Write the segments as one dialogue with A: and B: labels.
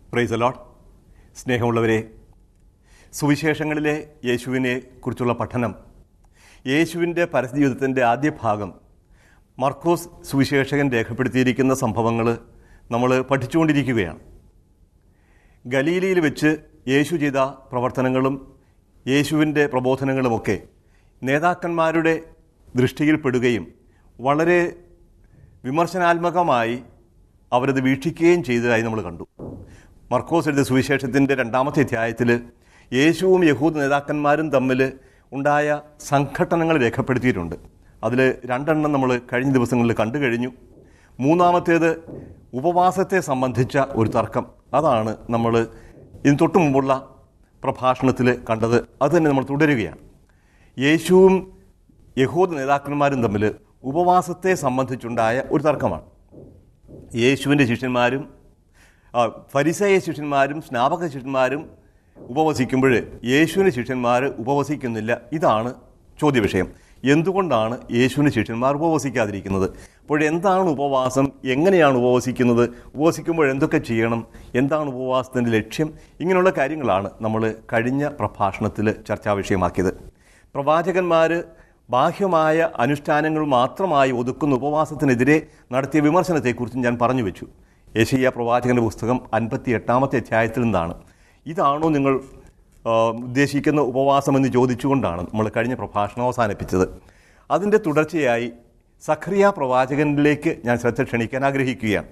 A: price allot സ്നേഹമുള്ളവരെ സുവിശേഷങ്ങളിലെ യേശുവിനെ കുറിച്ചുള്ള പഠനം യേശുവിൻ്റെ പരസ്യജീവിതത്തിൻ്റെ ആദ്യ ഭാഗം മർക്കോസ് സുവിശേഷകൻ രേഖപ്പെടുത്തിയിരിക്കുന്ന സംഭവങ്ങൾ നമ്മൾ പഠിച്ചുകൊണ്ടിരിക്കുകയാണ് ഗലീലയിൽ വെച്ച് യേശു ചെയ്ത പ്രവർത്തനങ്ങളും യേശുവിൻ്റെ പ്രബോധനങ്ങളുമൊക്കെ നേതാക്കന്മാരുടെ ദൃഷ്ടിയിൽപ്പെടുകയും വളരെ വിമർശനാത്മകമായി അവരത് വീക്ഷിക്കുകയും ചെയ്തതായി നമ്മൾ കണ്ടു മർക്കോസ് എഴുതിയ സുവിശേഷത്തിൻ്റെ രണ്ടാമത്തെ അധ്യായത്തിൽ യേശുവും യഹൂദ നേതാക്കന്മാരും തമ്മിൽ ഉണ്ടായ സംഘട്ടനങ്ങൾ രേഖപ്പെടുത്തിയിട്ടുണ്ട് അതിൽ രണ്ടെണ്ണം നമ്മൾ കഴിഞ്ഞ ദിവസങ്ങളിൽ കണ്ടു കഴിഞ്ഞു മൂന്നാമത്തേത് ഉപവാസത്തെ സംബന്ധിച്ച ഒരു തർക്കം അതാണ് നമ്മൾ ഇതിന് തൊട്ടു മുമ്പുള്ള പ്രഭാഷണത്തിൽ കണ്ടത് അത് തന്നെ നമ്മൾ തുടരുകയാണ് യേശുവും യഹൂദ നേതാക്കന്മാരും തമ്മിൽ ഉപവാസത്തെ സംബന്ധിച്ചുണ്ടായ ഒരു തർക്കമാണ് യേശുവിൻ്റെ ശിഷ്യന്മാരും ആ, ഫരിസേയ ശിഷ്യന്മാരും സ്നാപക ശിഷ്യന്മാരും ഉപവസിക്കുമ്പോൾ യേശുവിൻ്റെ ശിഷ്യന്മാർ ഉപവസിക്കുന്നില്ല ഇതാണ് ചോദ്യ വിഷയം എന്തുകൊണ്ടാണ് യേശുവിൻ്റെ ശിഷ്യന്മാർ ഉപവസിക്കാതിരിക്കുന്നത് അപ്പോൾ എന്താണ് ഉപവാസം എങ്ങനെയാണ് ഉപവസിക്കുന്നത് ഉപവസിക്കുമ്പോൾ എന്തൊക്കെ ചെയ്യണം എന്താണ് ഉപവാസത്തിൻ്റെ ലക്ഷ്യം ഇങ്ങനെയുള്ള കാര്യങ്ങളാണ് നമ്മൾ കഴിഞ്ഞ പ്രഭാഷണത്തിൽ ചർച്ചാ വിഷയമാക്കിയത് പ്രവാചകന്മാർ ബാഹ്യമായ അനുഷ്ഠാനങ്ങൾ മാത്രമായി ഒതുക്കുന്ന ഉപവാസത്തിനെതിരെ നടത്തിയ വിമർശനത്തെക്കുറിച്ച് ഞാൻ പറഞ്ഞു വെച്ചു യേശയ്യ പ്രവാചകന്റെ പുസ്തകം അൻപത്തി എട്ടാമത്തെ അധ്യായത്തിൽ നിന്നാണ് ഇതാണോ നിങ്ങൾ ആ, ഉദ്ദേശിക്കുന്ന ഉപവാസം എന്ന് ചോദിച്ചുകൊണ്ടാണ് നമ്മൾ കഴിഞ്ഞ പ്രഭാഷണം അവസാനിപ്പിച്ചത് അതിൻ്റെ തുടർച്ചയായി സഖറിയ പ്രവാചകനിലേക്ക് ഞാൻ ശ്രദ്ധ ക്ഷണിക്കാൻ ആഗ്രഹിക്കുകയാണ്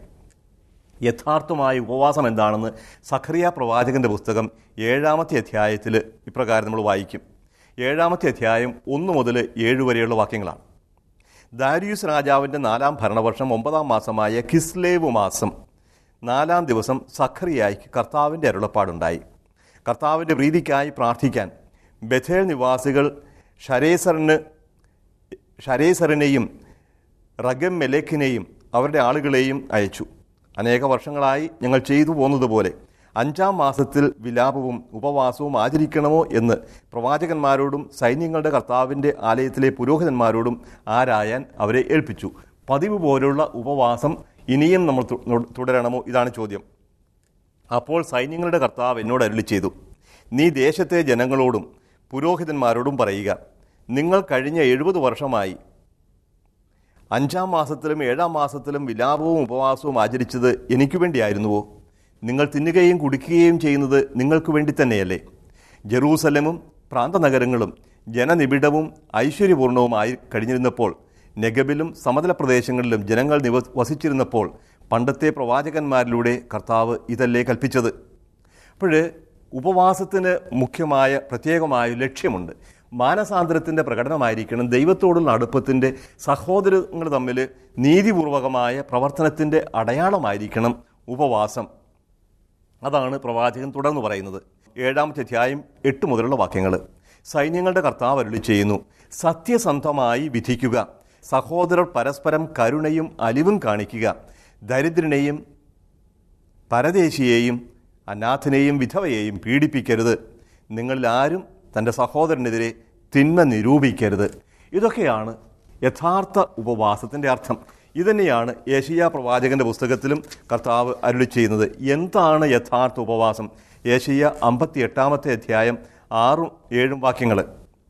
A: യഥാർത്ഥമായ ഉപവാസം എന്താണെന്ന് സഖറിയ പ്രവാചകന്റെ പുസ്തകം ഏഴാമത്തെ അധ്യായത്തിൽ ഇപ്രകാരം നമ്മൾ വായിക്കും ഏഴാമത്തെ അധ്യായം ഒന്ന് മുതൽ ഏഴ് വരെയുള്ള വാക്യങ്ങളാണ് ദാരിയൂസ് രാജാവിൻ്റെ നാലാം ഭരണവർഷം ഒമ്പതാം മാസമായ കിസ്ലേവ് മാസം നാലാം ദിവസം സഖറിയായിക്ക് കർത്താവിൻ്റെ അരുളപ്പാടുണ്ടായി കർത്താവിൻ്റെ പ്രീതിക്കായി പ്രാർത്ഥിക്കാൻ ബഥേൽ നിവാസികൾ ഷരേസറിന് ഷരേസറിനെയും റഗം മെലേഖിനെയും അവരുടെ ആളുകളെയും അയച്ചു അനേക വർഷങ്ങളായി ഞങ്ങൾ ചെയ്തു പോന്നതുപോലെ അഞ്ചാം മാസത്തിൽ വിലാപവും ഉപവാസവും ആചരിക്കണമോ എന്ന് പ്രവാചകന്മാരോടും സൈന്യങ്ങളുടെ കർത്താവിൻ്റെ ആലയത്തിലെ പുരോഹിതന്മാരോടും ആരായാൻ അവരെ ഏൽപ്പിച്ചു പതിവ് പോലുള്ള ഉപവാസം ഇനിയും നമ്മൾ തു- തുടരണമോ ഇതാണ് ചോദ്യം അപ്പോൾ സൈന്യങ്ങളുടെ കർത്താവ് എന്നോട് അരുളി ചെയ്തു നീ ദേശത്തെ ജനങ്ങളോടും പുരോഹിതന്മാരോടും പറയുക നിങ്ങൾ കഴിഞ്ഞ എഴുപത് വർഷമായി അഞ്ചാം മാസത്തിലും ഏഴാം മാസത്തിലും വിലാപവും ഉപവാസവും ആചരിച്ചത് എനിക്ക് വേണ്ടിയായിരുന്നുവോ നിങ്ങൾ തിന്നുകയും കുടിക്കുകയും ചെയ്യുന്നത് നിങ്ങൾക്ക് വേണ്ടി തന്നെയല്ലേ ജെറൂസലമും പ്രാന്തനഗരങ്ങളും ജനനിബിഡവും ഐശ്വര്യപൂർണവുമായി കഴിഞ്ഞിരുന്നപ്പോൾ നെഗബിലും സമതല പ്രദേശങ്ങളിലും ജനങ്ങൾ നിവ വസിച്ചിരുന്നപ്പോൾ പണ്ടത്തെ പ്രവാചകന്മാരിലൂടെ കർത്താവ് ഇതല്ലേ കൽപ്പിച്ചത് അപ്പോൾ ഉപവാസത്തിന് മുഖ്യമായ പ്രത്യേകമായ ഒരു ലക്ഷ്യമുണ്ട് മാനസാന്തരത്തിൻ്റെ പ്രകടനമായിരിക്കണം ദൈവത്തോടുള്ള അടുപ്പത്തിൻ്റെ സഹോദരങ്ങൾ തമ്മിൽ നീതിപൂർവകമായ പ്രവർത്തനത്തിൻ്റെ അടയാളമായിരിക്കണം ഉപവാസം അതാണ് പ്രവാചകൻ തുടർന്ന് പറയുന്നത് ഏഴാമത്തെ അധ്യായം എട്ട് മുതലുള്ള വാക്യങ്ങൾ സൈന്യങ്ങളുടെ കർത്താവ് അരുളി ചെയ്യുന്നു സത്യസന്ധമായി വിധിക്കുക സഹോദരർ പരസ്പരം കരുണയും അലിവും കാണിക്കുക ദരിദ്രനെയും പരദേശിയെയും അനാഥനെയും വിധവയെയും പീഡിപ്പിക്കരുത് നിങ്ങളിൽ ആരും തൻ്റെ സഹോദരനെതിരെ തിന്മ നിരൂപിക്കരുത് ഇതൊക്കെയാണ് യഥാർത്ഥ ഉപവാസത്തിൻ്റെ അർത്ഥം ഇതന്നെയാണ് ഏഷ്യ പ്രവാചകന്റെ പുസ്തകത്തിലും കർത്താവ് അരുളി ചെയ്യുന്നത് എന്താണ് യഥാർത്ഥ ഉപവാസം ഏഷ്യ അമ്പത്തി എട്ടാമത്തെ അധ്യായം ആറും ഏഴും വാക്യങ്ങൾ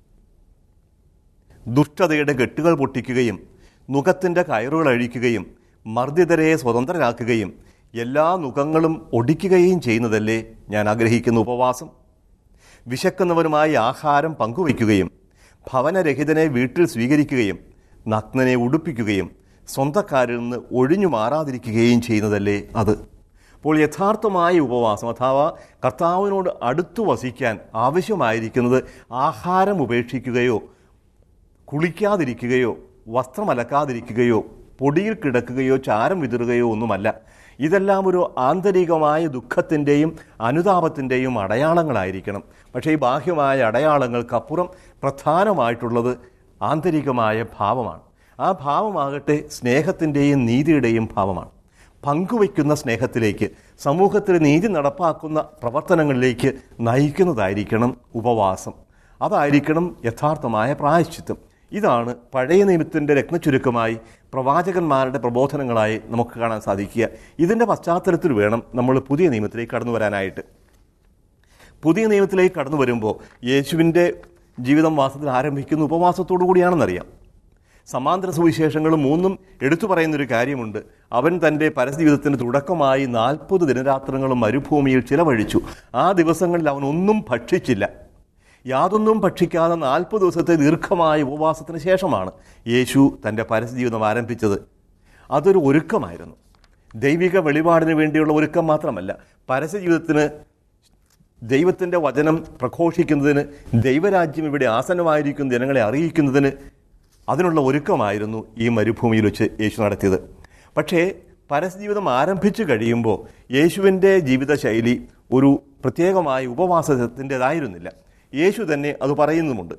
A: ദുഷ്ടതയുടെ കെട്ടുകൾ പൊട്ടിക്കുകയും നുഖത്തിൻ്റെ കയറുകൾ അഴിക്കുകയും മർദ്ദിതരെ സ്വതന്ത്രരാക്കുകയും എല്ലാ നുഖങ്ങളും ഒടിക്കുകയും ചെയ്യുന്നതല്ലേ ഞാൻ ആഗ്രഹിക്കുന്ന ഉപവാസം വിശക്കുന്നവരുമായി ആഹാരം പങ്കുവയ്ക്കുകയും ഭവനരഹിതനെ വീട്ടിൽ സ്വീകരിക്കുകയും നഗ്നനെ ഉടുപ്പിക്കുകയും സ്വന്തക്കാരിൽ നിന്ന് ഒഴിഞ്ഞു മാറാതിരിക്കുകയും ചെയ്യുന്നതല്ലേ അത് അപ്പോൾ യഥാർത്ഥമായ ഉപവാസം അഥവാ കർത്താവിനോട് അടുത്തു വസിക്കാൻ ആവശ്യമായിരിക്കുന്നത് ആഹാരം ഉപേക്ഷിക്കുകയോ കുളിക്കാതിരിക്കുകയോ വസ്ത്രമലക്കാതിരിക്കുകയോ പൊടിയിൽ കിടക്കുകയോ ചാരം വിതറുകയോ ഒന്നുമല്ല ഇതെല്ലാം ഒരു ആന്തരികമായ ദുഃഖത്തിൻ്റെയും അനുതാപത്തിൻ്റെയും അടയാളങ്ങളായിരിക്കണം പക്ഷേ ഈ ബാഹ്യമായ അടയാളങ്ങൾക്കപ്പുറം പ്രധാനമായിട്ടുള്ളത് ആന്തരികമായ ഭാവമാണ് ആ ഭാവമാകട്ടെ സ്നേഹത്തിൻ്റെയും നീതിയുടെയും ഭാവമാണ് പങ്കുവയ്ക്കുന്ന സ്നേഹത്തിലേക്ക് സമൂഹത്തിൽ നീതി നടപ്പാക്കുന്ന പ്രവർത്തനങ്ങളിലേക്ക് നയിക്കുന്നതായിരിക്കണം ഉപവാസം അതായിരിക്കണം യഥാർത്ഥമായ പ്രായശ്ചിത്തം ഇതാണ് പഴയ നിയമത്തിൻ്റെ രത്നച്ചുരുക്കമായി പ്രവാചകന്മാരുടെ പ്രബോധനങ്ങളായി നമുക്ക് കാണാൻ സാധിക്കുക ഇതിൻ്റെ പശ്ചാത്തലത്തിൽ വേണം നമ്മൾ പുതിയ നിയമത്തിലേക്ക് കടന്നു വരാനായിട്ട് പുതിയ നിയമത്തിലേക്ക് കടന്നു വരുമ്പോൾ യേശുവിൻ്റെ ജീവിതം മാസത്തിൽ ആരംഭിക്കുന്ന ഉപവാസത്തോടു കൂടിയാണെന്നറിയാം സമാന്തര സുവിശേഷങ്ങളും മൂന്നും എടുത്തു പറയുന്നൊരു കാര്യമുണ്ട് അവൻ തൻ്റെ പരജീവിതത്തിന് തുടക്കമായി നാൽപ്പത് ദിനരാത്രങ്ങളും മരുഭൂമിയിൽ ചിലവഴിച്ചു ആ ദിവസങ്ങളിൽ അവൻ ഒന്നും ഭക്ഷിച്ചില്ല യാതൊന്നും ഭക്ഷിക്കാതെ നാൽപ്പത് ദിവസത്തെ ദീർഘമായ ഉപവാസത്തിന് ശേഷമാണ് യേശു തൻ്റെ പരസ്യജീവിതം ആരംഭിച്ചത് അതൊരു ഒരുക്കമായിരുന്നു ദൈവിക വെളിപാടിന് വേണ്ടിയുള്ള ഒരുക്കം മാത്രമല്ല പരസ്യജീവിതത്തിന് ദൈവത്തിൻ്റെ വചനം പ്രഘോഷിക്കുന്നതിന് ദൈവരാജ്യം ഇവിടെ ആസന്നമായിരിക്കുന്ന ജനങ്ങളെ അറിയിക്കുന്നതിന് അതിനുള്ള ഒരുക്കമായിരുന്നു ഈ മരുഭൂമിയിൽ വെച്ച് യേശു നടത്തിയത് പക്ഷേ പരസ്യജീവിതം ആരംഭിച്ചു കഴിയുമ്പോൾ യേശുവിൻ്റെ ജീവിതശൈലി ഒരു പ്രത്യേകമായ ഉപവാസത്തിൻ്റെതായിരുന്നില്ല യേശു തന്നെ അത് പറയുന്നുമുണ്ട്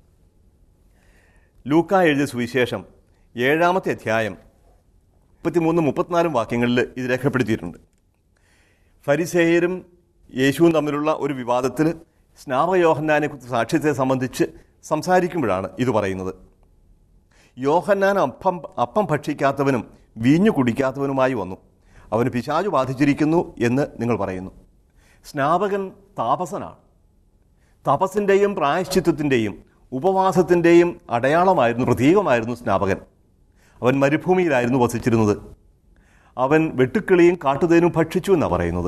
A: ലൂക്ക എഴുതിയ സുവിശേഷം ഏഴാമത്തെ അധ്യായം മുപ്പത്തിമൂന്ന് മുപ്പത്തിനാലും വാക്യങ്ങളിൽ ഇത് രേഖപ്പെടുത്തിയിട്ടുണ്ട് ഫരിസേയരും യേശുവും തമ്മിലുള്ള ഒരു വിവാദത്തിൽ സ്നാപയോഹന്നാനെ കുറിച്ച് സാക്ഷ്യത്തെ സംബന്ധിച്ച് സംസാരിക്കുമ്പോഴാണ് ഇത് പറയുന്നത് യോഹന്നാൻ അപ്പം അപ്പം ഭക്ഷിക്കാത്തവനും വീഞ്ഞു കുടിക്കാത്തവനുമായി വന്നു അവന് പിശാചു ബാധിച്ചിരിക്കുന്നു എന്ന് നിങ്ങൾ പറയുന്നു സ്നാപകൻ താപസനാണ് തപസ്സിൻ്റെയും പ്രായശ്ചിത്വത്തിൻ്റെയും ഉപവാസത്തിൻ്റെയും അടയാളമായിരുന്നു പ്രതീകമായിരുന്നു സ്നാപകൻ അവൻ മരുഭൂമിയിലായിരുന്നു വസിച്ചിരുന്നത് അവൻ വെട്ടുക്കിളിയും കാട്ടുതേനും ഭക്ഷിച്ചു എന്നാണ് പറയുന്നത്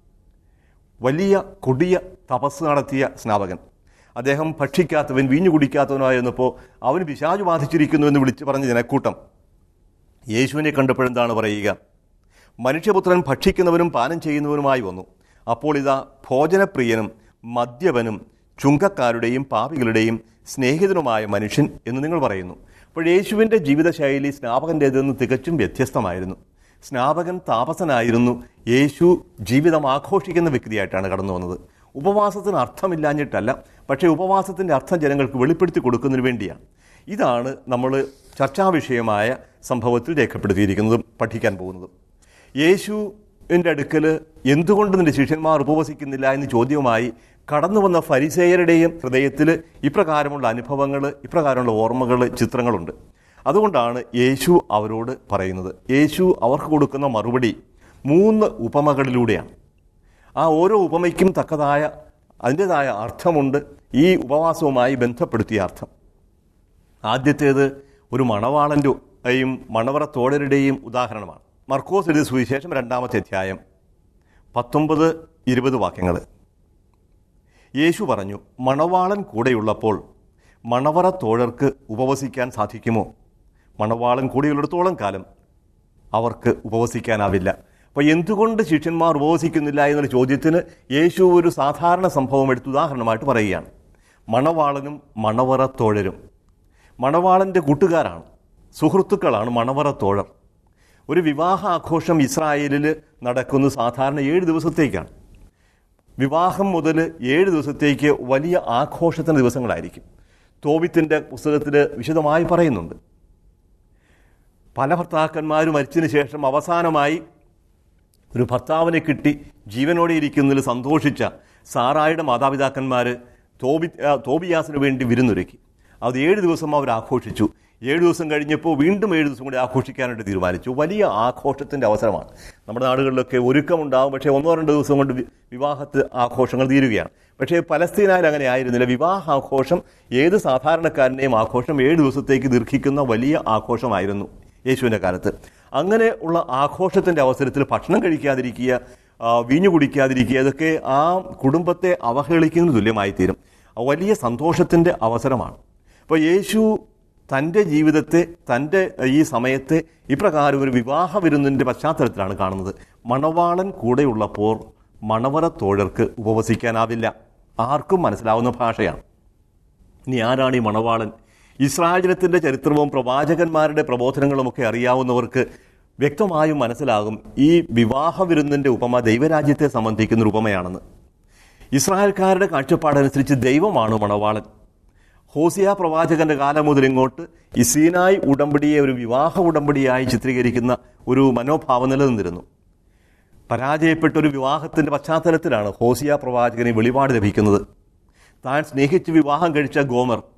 A: വലിയ കൊടിയ തപസ് നടത്തിയ സ്നാപകൻ അദ്ദേഹം ഭക്ഷിക്കാത്തവൻ വീഞ്ഞു കുടിക്കാത്തവനായിരുന്നപ്പോൾ അവന് പിശാചു ബാധിച്ചിരിക്കുന്നു എന്ന് വിളിച്ച് പറഞ്ഞ ജനക്കൂട്ടം യേശുവിനെ കണ്ടപ്പോഴെന്താണ് പറയുക മനുഷ്യപുത്രൻ ഭക്ഷിക്കുന്നവനും പാനം ചെയ്യുന്നവനുമായി വന്നു അപ്പോൾ ഇതാ ഭോജനപ്രിയനും മദ്യപനും ചുങ്കക്കാരുടെയും പാപികളുടെയും സ്നേഹിതനുമായ മനുഷ്യൻ എന്ന് നിങ്ങൾ പറയുന്നു അപ്പോൾ യേശുവിൻ്റെ ജീവിതശൈലി സ്നാപകൻ്റേതെന്ന് തികച്ചും വ്യത്യസ്തമായിരുന്നു സ്നാപകൻ താപസനായിരുന്നു യേശു ജീവിതം ആഘോഷിക്കുന്ന വ്യക്തിയായിട്ടാണ് കടന്നു വന്നത് ഉപവാസത്തിന് അർത്ഥമില്ലാഞ്ഞിട്ടല്ല പക്ഷേ ഉപവാസത്തിൻ്റെ അർത്ഥം ജനങ്ങൾക്ക് വെളിപ്പെടുത്തി കൊടുക്കുന്നതിന് വേണ്ടിയാണ് ഇതാണ് നമ്മൾ ചർച്ചാ വിഷയമായ സംഭവത്തിൽ രേഖപ്പെടുത്തിയിരിക്കുന്നതും പഠിക്കാൻ പോകുന്നതും യേശുവിൻ്റെ അടുക്കൽ എന്തുകൊണ്ട് നിന്റെ ശിഷ്യന്മാർ ഉപവസിക്കുന്നില്ല എന്ന് ചോദ്യവുമായി കടന്നു വന്ന ഫരിസേയരുടെയും ഹൃദയത്തിൽ ഇപ്രകാരമുള്ള അനുഭവങ്ങൾ ഇപ്രകാരമുള്ള ഓർമ്മകൾ ചിത്രങ്ങളുണ്ട് അതുകൊണ്ടാണ് യേശു അവരോട് പറയുന്നത് യേശു അവർക്ക് കൊടുക്കുന്ന മറുപടി മൂന്ന് ഉപമകളിലൂടെയാണ് ആ ഓരോ ഉപമയ്ക്കും തക്കതായ അതിൻ്റെതായ അർത്ഥമുണ്ട് ഈ ഉപവാസവുമായി ബന്ധപ്പെടുത്തിയ അർത്ഥം ആദ്യത്തേത് ഒരു മണവാളൻ്റെയും മണവറ തോഴരുടെയും ഉദാഹരണമാണ് മർക്കോസ് എഴുതിയ സുവിശേഷം രണ്ടാമത്തെ അധ്യായം പത്തൊമ്പത് ഇരുപത് വാക്യങ്ങൾ യേശു പറഞ്ഞു മണവാളൻ കൂടെയുള്ളപ്പോൾ മണവറ തോഴർക്ക് ഉപവസിക്കാൻ സാധിക്കുമോ മണവാളൻ കൂടെയുള്ളിടത്തോളം കാലം അവർക്ക് ഉപവസിക്കാനാവില്ല അപ്പോൾ എന്തുകൊണ്ട് ശിഷ്യന്മാർ ഉപവസിക്കുന്നില്ല എന്നുള്ള ചോദ്യത്തിന് യേശു ഒരു സാധാരണ സംഭവം എടുത്ത് ഉദാഹരണമായിട്ട് പറയുകയാണ് മണവാളനും മണവറ തോഴരും മണവാളൻ്റെ കൂട്ടുകാരാണ് സുഹൃത്തുക്കളാണ് മണവറ തോഴർ ഒരു വിവാഹ ആഘോഷം ഇസ്രായേലിൽ നടക്കുന്നത് സാധാരണ ഏഴ് ദിവസത്തേക്കാണ് വിവാഹം മുതൽ ഏഴ് ദിവസത്തേക്ക് വലിയ ആഘോഷത്തിൻ്റെ ദിവസങ്ങളായിരിക്കും തോബിത്തിൻ്റെ പുസ്തകത്തിൽ വിശദമായി പറയുന്നുണ്ട് പല ഭർത്താക്കന്മാരും മരിച്ചതിന് ശേഷം അവസാനമായി ഒരു ഭർത്താവിനെ കിട്ടി ജീവനോടെ ഇരിക്കുന്നതിൽ സന്തോഷിച്ച സാറായുടെ മാതാപിതാക്കന്മാർ തോബി ആ, തോബിയാസിന് വേണ്ടി വിരുന്നൊരുക്കി അത് ഏഴ് ദിവസം അവർ ആഘോഷിച്ചു ഏഴ് ദിവസം കഴിഞ്ഞപ്പോൾ വീണ്ടും ഏഴ് ദിവസം കൂടി ആഘോഷിക്കാനായിട്ട് തീരുമാനിച്ചു വലിയ ആഘോഷത്തിൻ്റെ അവസരമാണ് നമ്മുടെ നാടുകളിലൊക്കെ ഒരുക്കമുണ്ടാകും പക്ഷേ ഒന്നോ രണ്ടോ ദിവസം കൊണ്ട് വി- വിവാഹത്ത് ആഘോഷങ്ങൾ തീരുകയാണ് പക്ഷേ പലസ്തീനായിൽ അങ്ങനെ ആയിരുന്നില്ല വിവാഹ ആഘോഷം ഏത് സാധാരണക്കാരൻ്റെയും ആഘോഷം ഏഴ് ദിവസത്തേക്ക് ദീർഘിക്കുന്ന വലിയ ആഘോഷമായിരുന്നു യേശുവിൻ്റെ കാലത്ത് അങ്ങനെ ഉള്ള ആഘോഷത്തിൻ്റെ അവസരത്തിൽ ഭക്ഷണം കഴിക്കാതിരിക്കുക ആ, വീഞ്ഞു കുടിക്കാതിരിക്കുക ഇതൊക്കെ ആ കുടുംബത്തെ അവഹേളിക്കുന്നതിന് തുല്യമായി തീരും വലിയ സന്തോഷത്തിൻ്റെ അവസരമാണ് അപ്പോൾ യേശു തൻ്റെ ജീവിതത്തെ തൻ്റെ ഈ സമയത്തെ ഇപ്രകാരം ഒരു വിവാഹ വിരുന്നിൻ്റെ പശ്ചാത്തലത്തിലാണ് കാണുന്നത് മണവാളൻ കൂടെയുള്ളപ്പോൾ മണവറ തോഴർക്ക് ഉപവസിക്കാനാവില്ല ആർക്കും മനസ്സിലാവുന്ന ഭാഷയാണ് ഇനി ആരാണ് ഈ മണവാളൻ ഇസ്രായേൽ ജനത്തിന്റെ ചരിത്രവും പ്രവാചകന്മാരുടെ പ്രബോധനങ്ങളുമൊക്കെ അറിയാവുന്നവർക്ക് വ്യക്തമായും മനസ്സിലാകും ഈ വിവാഹ വിരുന്നിന്റെ ഉപമ ദൈവരാജ്യത്തെ സംബന്ധിക്കുന്ന ഒരു ഉപമയാണെന്ന് ഇസ്രായേൽക്കാരുടെ കാഴ്ചപ്പാടനുസരിച്ച് ദൈവമാണ് മണവാളൻ ഹോസിയ പ്രവാചകന്റെ കാലം മുതൽ ഇങ്ങോട്ട് ഈ സീനായ് ഉടമ്പടിയെ ഒരു വിവാഹ ഉടമ്പടിയായി ചിത്രീകരിക്കുന്ന ഒരു മനോഭാവം നിലനിന്നിരുന്നു പരാജയപ്പെട്ട ഒരു വിവാഹത്തിന്റെ പശ്ചാത്തലത്തിലാണ് ഹോസിയ പ്രവാചകന് വെളിപാട് ലഭിക്കുന്നത് താൻ സ്നേഹിച്ച് വിവാഹം കഴിച്ച ഗോമർ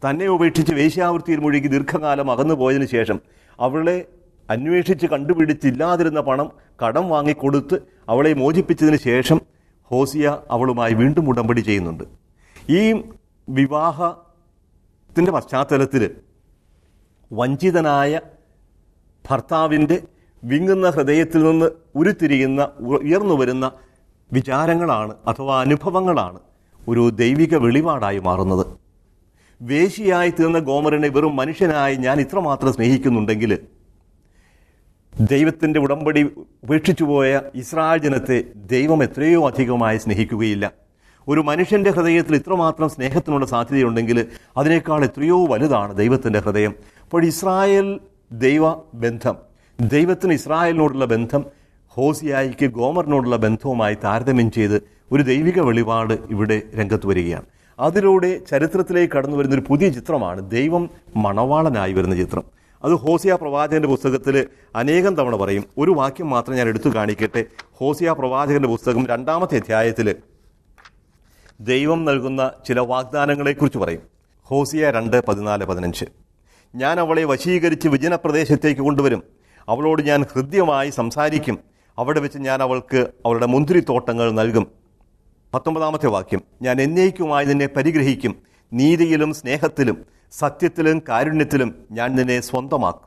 A: തന്നെ ഉപേക്ഷിച്ച് വേശ്യാവൃത്തിയിൽ മുഴുകി ദീർഘകാലം അകന്നു പോയതിനു ശേഷം അവളെ അന്വേഷിച്ച് കണ്ടുപിടിച്ചില്ലാതിരുന്ന പണം കടം വാങ്ങിക്കൊടുത്ത് അവളെ മോചിപ്പിച്ചതിന് ശേഷം ഹോസിയ അവളുമായി വീണ്ടും ഉടമ്പടി ചെയ്യുന്നുണ്ട് ഈ വിവാഹത്തിൻ്റെ പശ്ചാത്തലത്തിൽ വഞ്ചിതനായ ഭർത്താവിൻ്റെ വിങ്ങുന്ന ഹൃദയത്തിൽ നിന്ന് ഉരുത്തിരിയുന്ന ഉയർന്നു വരുന്ന വിചാരങ്ങളാണ് അഥവാ അനുഭവങ്ങളാണ് ഒരു ദൈവിക വെളിപാടായി മാറുന്നത് വേശിയായി തീർന്ന ഗോമറിനെ വെറും മനുഷ്യനായി ഞാൻ ഇത്രമാത്രം സ്നേഹിക്കുന്നുണ്ടെങ്കിൽ ദൈവത്തിൻ്റെ ഉടമ്പടി ഉപേക്ഷിച്ചു പോയ ഇസ്രായേൽ ജനത്തെ ദൈവം എത്രയോ അധികമായി സ്നേഹിക്കുകയില്ല ഒരു മനുഷ്യന്റെ ഹൃദയത്തിൽ ഇത്രമാത്രം സ്നേഹത്തിനുള്ള സാധ്യതയുണ്ടെങ്കിൽ അതിനേക്കാൾ എത്രയോ വലുതാണ് ദൈവത്തിൻ്റെ ഹൃദയം അപ്പോൾ ഇസ്രായേൽ ദൈവ ബന്ധം ദൈവത്തിന് ഇസ്രായേലിനോടുള്ള ബന്ധം ഹോസിയായിക്ക് ഗോമറിനോടുള്ള ബന്ധവുമായി താരതമ്യം ചെയ്ത് ഒരു ദൈവിക വെളിപാട് ഇവിടെ രംഗത്ത് വരികയാണ് അതിലൂടെ ചരിത്രത്തിലേക്ക് കടന്നു വരുന്ന ഒരു പുതിയ ചിത്രമാണ് ദൈവം മണവാളനായി വരുന്ന ചിത്രം അത് ഹോസിയ പ്രവാചകന്റെ പുസ്തകത്തിൽ അനേകം തവണ പറയും ഒരു വാക്യം മാത്രം ഞാൻ എടുത്തു കാണിക്കട്ടെ ഹോസിയ പ്രവാചകന്റെ പുസ്തകം രണ്ടാമത്തെ അധ്യായത്തിൽ ദൈവം നൽകുന്ന ചില വാഗ്ദാനങ്ങളെക്കുറിച്ച് പറയും ഹോസിയ രണ്ട് പതിനാല് പതിനഞ്ച് ഞാൻ അവളെ വശീകരിച്ച് വിജനപ്രദേശത്തേക്ക് കൊണ്ടുവരും അവളോട് ഞാൻ ഹൃദ്യമായി സംസാരിക്കും അവിടെ വെച്ച് ഞാൻ അവൾക്ക് അവളുടെ മുന്തിരിത്തോട്ടങ്ങൾ നൽകും പത്തൊമ്പതാമത്തെ വാക്യം ഞാൻ എന്നേക്കുമായി നിന്നെ പരിഗ്രഹിക്കും നീതിയിലും സ്നേഹത്തിലും സത്യത്തിലും കാരുണ്യത്തിലും ഞാൻ നിന്നെ സ്വന്തമാക്കും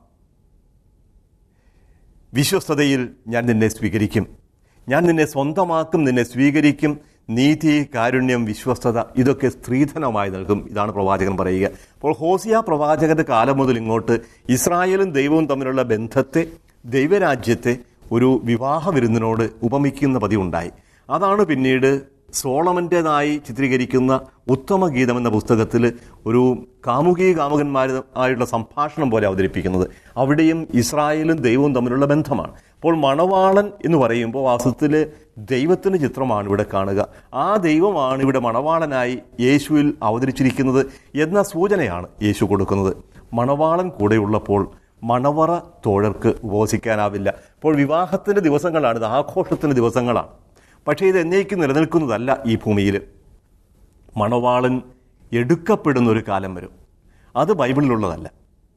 A: വിശ്വസ്തതയിൽ ഞാൻ നിന്നെ സ്വീകരിക്കും ഞാൻ നിന്നെ സ്വന്തമാക്കും നിന്നെ സ്വീകരിക്കും നീതി കാരുണ്യം വിശ്വസ്തത ഇതൊക്കെ സ്ത്രീധനമായി നൽകും ഇതാണ് പ്രവാചകൻ പറയുക അപ്പോൾ ഹോസിയ പ്രവാചകന്റെ കാലം മുതൽ ഇങ്ങോട്ട് ഇസ്രായേലും ദൈവവും തമ്മിലുള്ള ബന്ധത്തെ ദൈവരാജ്യത്തെ ഒരു വിവാഹ വിരുന്നിനോട് ഉപമിക്കുന്ന പതിവുണ്ടായി അതാണ് പിന്നീട് സോളമൻ്റെതായി ചിത്രീകരിക്കുന്ന ഉത്തമ ഗീതം എന്ന പുസ്തകത്തിൽ ഒരു കാമുകി കാമുകന്മാരുമായുള്ള സംഭാഷണം പോലെ അവതരിപ്പിക്കുന്നത് അവിടെയും ഇസ്രായേലും ദൈവവും തമ്മിലുള്ള ബന്ധമാണ് അപ്പോൾ മണവാളൻ എന്ന് പറയുമ്പോൾ വാസ്തവത്തിൽ ദൈവത്തിൻ്റെ ചിത്രമാണ് ഇവിടെ കാണുക ആ ദൈവമാണ് ഇവിടെ മണവാളനായി യേശുവിൽ അവതരിച്ചിരിക്കുന്നത് എന്ന സൂചനയാണ് യേശു കൊടുക്കുന്നത് മണവാളൻ കൂടെയുള്ളപ്പോൾ മണവറ തോഴർക്ക് ഉപവസിക്കാനാവില്ല അപ്പോൾ വിവാഹത്തിൻ്റെ ദിവസങ്ങളാണ് ഇത് ആഘോഷത്തിൻ്റെ ദിവസങ്ങളാണ് പക്ഷേ ഇത് എന്നേക്കും നിലനിൽക്കുന്നതല്ല ഈ ഭൂമിയിൽ മണവാളൻ എടുക്കപ്പെടുന്ന ഒരു കാലം വരും അത് ബൈബിളിലുള്ളതല്ല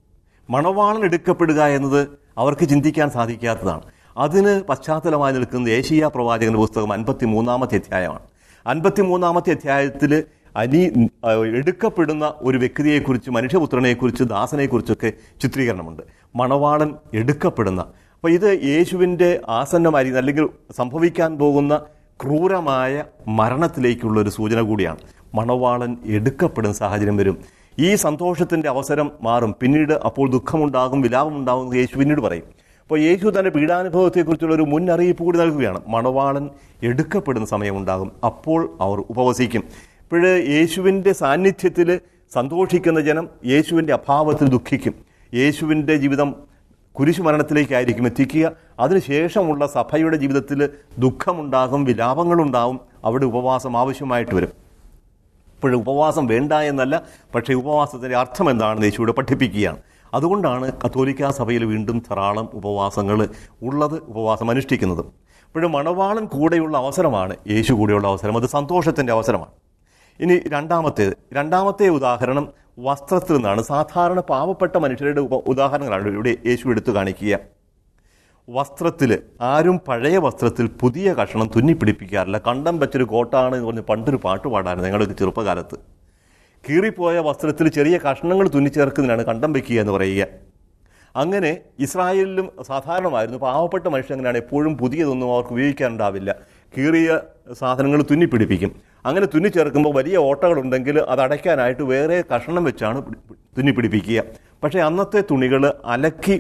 A: മണവാളൻ എടുക്കപ്പെടുക എന്നത് അവർക്ക് ചിന്തിക്കാൻ സാധിക്കാത്തതാണ് അതിന് പശ്ചാത്തലമായി നിൽക്കുന്ന ഏഷ്യ പ്രവാചകന്റെ പുസ്തകം അൻപത്തി മൂന്നാമത്തെ അധ്യായമാണ് അൻപത്തി മൂന്നാമത്തെ അധ്യായത്തിൽ അനി എടുക്കപ്പെടുന്ന ഒരു വ്യക്തിയെക്കുറിച്ച് മനുഷ്യപുത്രനെക്കുറിച്ച് ദാസനെക്കുറിച്ചൊക്കെ ചിത്രീകരണമുണ്ട് മണവാളൻ എടുക്കപ്പെടുന്ന അപ്പോൾ ഇത് യേശുവിൻ്റെ ആസന്നമായിരിക്കുന്ന അല്ലെങ്കിൽ സംഭവിക്കാൻ പോകുന്ന ക്രൂരമായ മരണത്തിലേക്കുള്ള ഒരു സൂചന കൂടിയാണ് മണവാളൻ എടുക്കപ്പെടുന്ന സാഹചര്യം വരും ഈ സന്തോഷത്തിൻ്റെ അവസരം മാറും പിന്നീട് അപ്പോൾ ദുഃഖമുണ്ടാകും വിലാപമുണ്ടാകും എന്ന് യേശു പിന്നീട് പറയും അപ്പോൾ യേശു തൻ്റെ പീഡാനുഭവത്തെക്കുറിച്ചുള്ള ഒരു മുന്നറിയിപ്പ് കൂടി നൽകുകയാണ് മണവാളൻ എടുക്കപ്പെടുന്ന സമയമുണ്ടാകും അപ്പോൾ അവർ ഉപവസിക്കും ഇപ്പോഴ് യേശുവിൻ്റെ സാന്നിധ്യത്തിൽ സന്തോഷിക്കുന്ന ജനം യേശുവിൻ്റെ അഭാവത്തിൽ ദുഃഖിക്കും യേശുവിൻ്റെ ജീവിതം കുരിശുമരണത്തിലേക്കായിരിക്കും എത്തിക്കുക അതിനുശേഷമുള്ള സഭയുടെ ജീവിതത്തിൽ ദുഃഖമുണ്ടാകും വിലാപങ്ങളുണ്ടാകും അവിടെ ഉപവാസം ആവശ്യമായിട്ട് വരും ഇപ്പോൾ ഉപവാസം വേണ്ട എന്നല്ല പക്ഷേ ഉപവാസത്തിൻ്റെ അർത്ഥം എന്താണെന്ന് യേശുവിടെ പഠിപ്പിക്കുകയാണ് അതുകൊണ്ടാണ് കത്തോലിക്ക സഭയിൽ വീണ്ടും ധാരാളം ഉപവാസങ്ങൾ ഉള്ളത് ഉപവാസം അനുഷ്ഠിക്കുന്നത് ഇപ്പോഴും മണവാളൻ കൂടെയുള്ള അവസരമാണ് യേശു കൂടെയുള്ള അവസരം അത് സന്തോഷത്തിൻ്റെ അവസരമാണ് ഇനി രണ്ടാമത്തേത് രണ്ടാമത്തെ ഉദാഹരണം വസ്ത്രത്തിൽ നിന്നാണ് സാധാരണ പാവപ്പെട്ട മനുഷ്യരുടെ ഉപ ഉദാഹരണങ്ങളാണ് ഇവിടെ യേശു എടുത്തു കാണിക്കുക വസ്ത്രത്തിൽ ആരും പഴയ വസ്ത്രത്തിൽ പുതിയ കഷണം തുന്നിപ്പിടിപ്പിക്കാറില്ല കണ്ടം വെച്ചൊരു കോട്ടാണ് എന്ന് പറഞ്ഞ് പണ്ടൊരു പാട്ട് പാടായിരുന്നു ഞങ്ങളുടെ ചെറുപ്പകാലത്ത് കീറിപ്പോയ വസ്ത്രത്തിൽ ചെറിയ കഷ്ണങ്ങൾ തുന്നിച്ചേർക്കുന്നതിനാണ് കണ്ടം വെക്കുക എന്ന് പറയുക അങ്ങനെ ഇസ്രായേലിലും സാധാരണമായിരുന്നു പാവപ്പെട്ട മനുഷ്യർ അങ്ങനെയാണ് എപ്പോഴും പുതിയതൊന്നും അവർക്ക് ഉപയോഗിക്കാനുണ്ടാവില്ല കീറിയ സാധനങ്ങൾ തുന്നിപ്പിടിപ്പിക്കും അങ്ങനെ തുന്നിച്ചേർക്കുമ്പോൾ വലിയ ഓട്ടകളുണ്ടെങ്കിൽ അത് അടയ്ക്കാനായിട്ട് വേറെ കഷണം വെച്ചാണ് തുന്നിപ്പിടിപ്പിക്കുക പക്ഷേ അന്നത്തെ തുണികൾ അലക്കി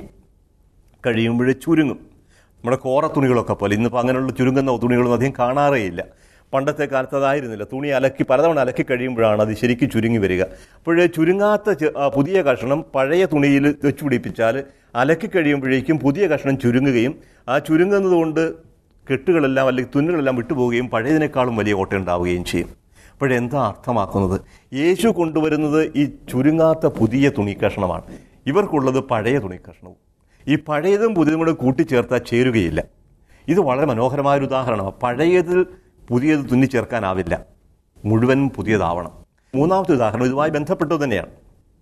A: കഴിയുമ്പോൾ ചുരുങ്ങും നമ്മുടെ കോറ തുണികളൊക്കെ പോലെ ഇന്നിപ്പോൾ അങ്ങനെയുള്ള ചുരുങ്ങുന്ന തുണികളൊന്നും അധികം കാണാറേ ഇല്ല പണ്ടത്തെ കാലത്ത് അതായിരുന്നില്ല തുണി അലക്കി പലതവണ അലക്കി കഴിയുമ്പോഴാണ് അത് ശരിക്കും ചുരുങ്ങി വരിക അപ്പോഴേ ചുരുങ്ങാത്ത പുതിയ കഷ്ണം പഴയ തുണിയിൽ വെച്ച് പിടിപ്പിച്ചാൽ അലക്കി കഴിയുമ്പോഴേക്കും പുതിയ കഷ്ണം ചുരുങ്ങുകയും ആ ചുരുങ്ങുന്നത് കൊണ്ട് കെട്ടുകളെല്ലാം അല്ലെങ്കിൽ തുന്നുകളെല്ലാം വിട്ടുപോവുകയും പഴയതിനേക്കാളും വലിയ ഓട്ടം ഉണ്ടാവുകയും ചെയ്യും അപ്പോഴെന്താ അർത്ഥമാക്കുന്നത് യേശു കൊണ്ടുവരുന്നത് ഈ ചുരുങ്ങാത്ത പുതിയ തുണി കഷ്ണമാണ് ഇവർക്കുള്ളത് പഴയ തുണി കഷ്ണവും ഈ പഴയതും പുതിയതും കൂടെ കൂട്ടിച്ചേർത്താൽ ചേരുകയില്ല ഇത് വളരെ മനോഹരമായ ഒരു ഉദാഹരണമാണ് പഴയതിൽ പുതിയത് തുന്നിച്ചേർക്കാനാവില്ല മുഴുവൻ പുതിയതാവണം മൂന്നാമത്തെ ഉദാഹരണം ഇതുമായി ബന്ധപ്പെട്ടു തന്നെയാണ്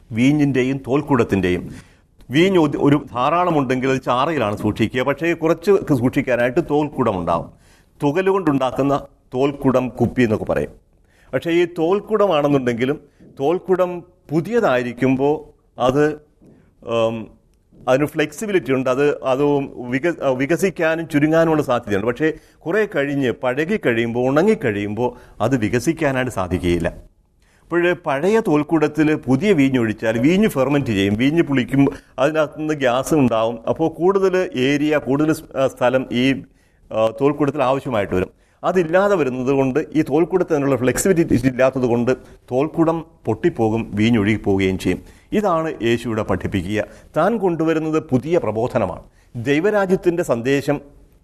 A: വീഞ്ഞിൻ്റെയും തോൽക്കുടത്തിൻ്റെയും വീഞ്ഞ് ഒരു- ഒരു ധാരാളമുണ്ടെങ്കിൽ അത് ചാറയിലാണ് സൂക്ഷിക്കുക പക്ഷേ കുറച്ച് സൂക്ഷിക്കാനായിട്ട് തോൽക്കുടം ഉണ്ടാവും തുകല് കൊണ്ടുണ്ടാക്കുന്ന തോൽക്കുടം കുപ്പി എന്നൊക്കെ പറയും പക്ഷേ ഈ തോൽക്കുടമാണെന്നുണ്ടെങ്കിലും തോൽക്കുടം പുതിയതായിരിക്കുമ്പോൾ അത് ഉം, അതിന് ഫ്ലെക്സിബിലിറ്റി ഉണ്ട് അത് അത് വിക വികസിക്കാനും ചുരുങ്ങാനുമുള്ള സാധ്യതയുണ്ട് പക്ഷേ കുറേ കഴിഞ്ഞ് പഴകി കഴിയുമ്പോൾ ഉണങ്ങിക്കഴിയുമ്പോൾ അത് വികസിക്കാനായിട്ട് സാധിക്കുകയില്ല അപ്പോൾ പഴയ തോൽക്കൂടത്തിൽ പുതിയ വീഞ്ഞ് ഒഴിച്ചാൽ വീഞ്ഞ് ഫെർമെൻറ്റ് ചെയ്യും വീഞ്ഞ് പുളിക്കും അതിനകത്ത് നിന്ന് ഗ്യാസ് ഉണ്ടാവും അപ്പോൾ കൂടുതൽ ഏരിയ കൂടുതൽ സ്- ആ, സ്ഥലം ഈ ആ, തോൽക്കൂടത്തിൽ ആവശ്യമായിട്ട് വരും അതില്ലാതെ വരുന്നത് കൊണ്ട് ഈ തോൽക്കൂടത്തിനുള്ള ഫ്ലെക്സിബിലിറ്റി ഇല്ലാത്തത് കൊണ്ട് തോൽക്കുടം പൊട്ടിപ്പോകും വീഞ്ഞൊഴുകി പോവുകയും ചെയ്യും ഇതാണ് യേശുവിടെ പഠിപ്പിക്കുക താൻ കൊണ്ടുവരുന്നത് പുതിയ പ്രബോധനമാണ് ദൈവരാജ്യത്തിൻ്റെ സന്ദേശം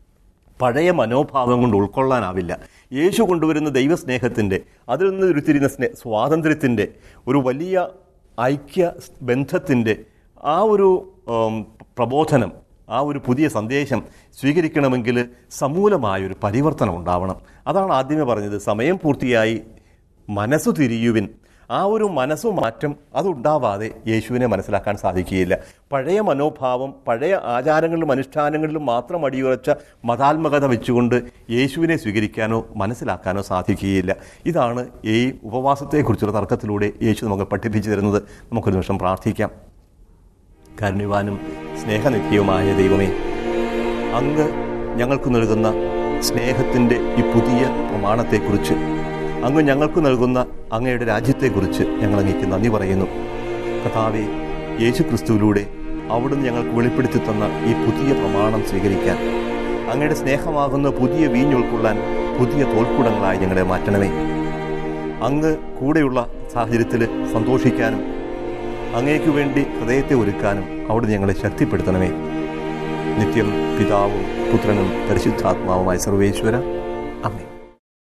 A: പഴയ മനോഭാവം കൊണ്ട് ഉൾക്കൊള്ളാനാവില്ല യേശു കൊണ്ടുവരുന്ന ദൈവസ്നേഹത്തിൻ്റെ അതിൽ നിന്ന് ഉരുത്തിരിയുന്ന സ്നേ സ്വാതന്ത്ര്യത്തിൻ്റെ ഒരു വലിയ ഐക്യ ബന്ധത്തിൻ്റെ ആ ഒരു ഉം, പ്രബോധനം ആ ഒരു പുതിയ സന്ദേശം സ്വീകരിക്കണമെങ്കിൽ സമൂലമായൊരു പരിവർത്തനം ഉണ്ടാവണം അതാണ് ആദ്യമേ പറഞ്ഞത് സമയം പൂർത്തിയായി മനസ്സു തിരിയുവിൻ ആ ഒരു മനസ്സു മാറ്റം അതുണ്ടാവാതെ യേശുവിനെ മനസ്സിലാക്കാൻ സാധിക്കുകയില്ല പഴയ മനോഭാവം പഴയ ആചാരങ്ങളിലും അനുഷ്ഠാനങ്ങളിലും മാത്രം അടിയുറച്ച മതാത്മകത വെച്ചുകൊണ്ട് യേശുവിനെ സ്വീകരിക്കാനോ മനസ്സിലാക്കാനോ സാധിക്കുകയില്ല ഇതാണ് ഈ ഉപവാസത്തെക്കുറിച്ചുള്ള തർക്കത്തിലൂടെ യേശു നമുക്ക് പഠിപ്പിച്ചു തരുന്നത് നമുക്കൊരു നിമിഷം പ്രാർത്ഥിക്കാം കാരുണ്യവാനും സ്നേഹനിത്യവുമായ ദൈവമേ അങ്ങ് ഞങ്ങൾക്ക് നൽകുന്ന സ്നേഹത്തിൻ്റെ ഈ പുതിയ പ്രമാണത്തെക്കുറിച്ച് അങ്ങ് ഞങ്ങൾക്ക് നൽകുന്ന അങ്ങയുടെ രാജ്യത്തെക്കുറിച്ച് ഞങ്ങൾ അങ്ങേക്ക് നന്ദി പറയുന്നു കഥാവെ യേശു ക്രിസ്തുവിലൂടെ അവിടുന്ന് ഞങ്ങൾക്ക് വെളിപ്പെടുത്തി തന്ന ഈ പുതിയ പ്രമാണം സ്വീകരിക്കാൻ അങ്ങയുടെ സ്നേഹമാകുന്ന പുതിയ വീഞ്ഞുൾക്കൊള്ളാൻ പുതിയ തോൽക്കുടങ്ങളായി ഞങ്ങളെ മാറ്റണമേ അങ്ങ് കൂടെയുള്ള സാഹചര്യത്തിൽ സന്തോഷിക്കാനും അങ്ങേക്ക് വേണ്ടി ഹൃദയത്തെ ഒരുക്കാനും അവിടുന്ന് ഞങ്ങളെ ശക്തിപ്പെടുത്തണമേ നിത്യം പിതാവും പുത്രനും പരിശുദ്ധാത്മാവുമായ സർവേശ്വര